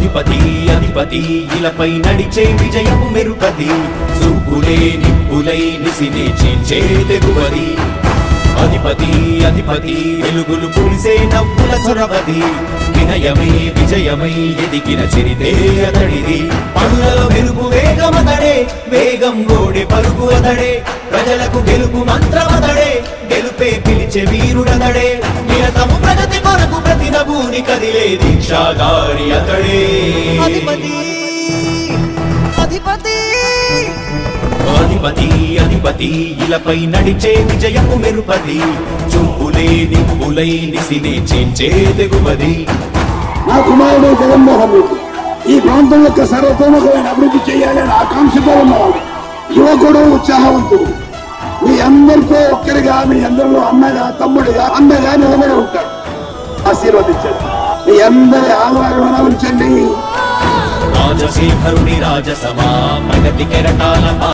అధిపతి అధిపతి ఇలపై నడిచే విజయము మెరుపది చూపులే నిప్పులై నిసినే చీల్చే తెగువది అధిపతి అధిపతి వెలుగులు పులిసే నవ్వుల చొరవది వినయమై విజయమై ఎదిగిన చరితే అతడిది పనులలో వెలుగు వేగమతడే వేగం గోడే పరుగు అతడే ప్రజలకు గెలుపు మంత్రమతడే గెలుపే పిలిచే వీరుడతడే నిరతము ప్రగతి కొరకు ప్రతి నభూని కదిలే దీక్షాగారి అతడే అధిపతి అధిపతి అధిపతి అధిపతి ఇలపై నడిచే విజయము మెరుపది చూపులే నిప్పులై నిసినే చేంచే తెగువది నా కుమారుడు జగన్మోహన్ రెడ్డి ఈ ప్రాంతం యొక్క సర్వతోముఖమైన అభివృద్ధి చేయాలని ఆకాంక్షతో ఉన్నవాడు యువకుడు ఉత్సాహవంతుడు మీ అందరితో ఒక్కరిగా మీ అందరిలో అన్నగా తమ్ముడిగా అన్నగా నిలబడి ఉంటాడు ఆశీర్వదించండి మీ అందరి ఆదరణ ఉంచండి రాజశేఖరుని రాజసమా ప్రగతి కెరటాల